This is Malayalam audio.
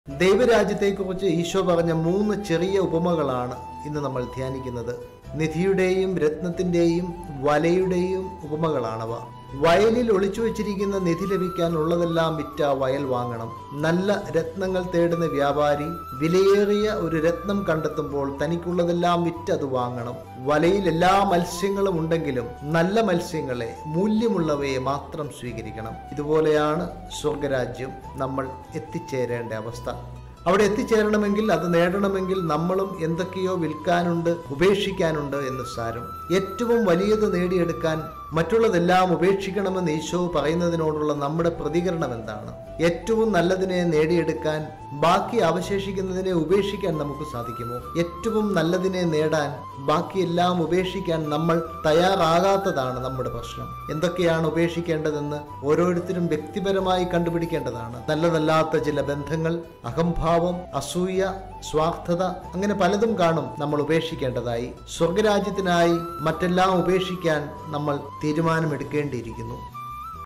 ദൈവരാജ്യത്തെക്കുറിച്ച് ഈശോ പറഞ്ഞ മൂന്ന് ചെറിയ ഉപമകളാണ് ഇന്ന് നമ്മൾ ധ്യാനിക്കുന്നത് നിധിയുടെയും രത്നത്തിന്റെയും വലയുടെയും ഉപമകളാണവ വയലിൽ ഒളിച്ചു വച്ചിരിക്കുന്ന നിധി ലഭിക്കാൻ ഉള്ളതെല്ലാം വിറ്റ വയൽ വാങ്ങണം നല്ല രത്നങ്ങൾ തേടുന്ന വ്യാപാരി വിലയേറിയ ഒരു രത്നം കണ്ടെത്തുമ്പോൾ തനിക്കുള്ളതെല്ലാം വിറ്റ് അത് വാങ്ങണം വലയിൽ എല്ലാ മത്സ്യങ്ങളും ഉണ്ടെങ്കിലും നല്ല മത്സ്യങ്ങളെ മൂല്യമുള്ളവയെ മാത്രം സ്വീകരിക്കണം ഇതുപോലെയാണ് സ്വർഗരാജ്യം നമ്മൾ എത്തിച്ചേരേണ്ട അവസ്ഥ അവിടെ എത്തിച്ചേരണമെങ്കിൽ അത് നേടണമെങ്കിൽ നമ്മളും എന്തൊക്കെയോ വിൽക്കാനുണ്ട് ഉപേക്ഷിക്കാനുണ്ട് എന്ന് സാരം ഏറ്റവും വലിയത് നേടിയെടുക്കാൻ മറ്റുള്ളതെല്ലാം ഉപേക്ഷിക്കണമെന്ന് ഈശോ പറയുന്നതിനോടുള്ള നമ്മുടെ പ്രതികരണം എന്താണ് ഏറ്റവും നല്ലതിനെ നേടിയെടുക്കാൻ ബാക്കി അവശേഷിക്കുന്നതിനെ ഉപേക്ഷിക്കാൻ നമുക്ക് സാധിക്കുമോ ഏറ്റവും നല്ലതിനെ നേടാൻ ബാക്കിയെല്ലാം ഉപേക്ഷിക്കാൻ നമ്മൾ തയ്യാറാകാത്തതാണ് നമ്മുടെ പ്രശ്നം എന്തൊക്കെയാണ് ഉപേക്ഷിക്കേണ്ടതെന്ന് ഓരോരുത്തരും വ്യക്തിപരമായി കണ്ടുപിടിക്കേണ്ടതാണ് നല്ലതല്ലാത്ത ചില ബന്ധങ്ങൾ അഹംഭാവം അസൂയ സ്വാർത്ഥത അങ്ങനെ പലതും കാണും നമ്മൾ ഉപേക്ഷിക്കേണ്ടതായി സ്വർഗരാജ്യത്തിനായി മറ്റെല്ലാം ഉപേക്ഷിക്കാൻ നമ്മൾ തീരുമാനമെടുക്കേണ്ടിയിരിക്കുന്നു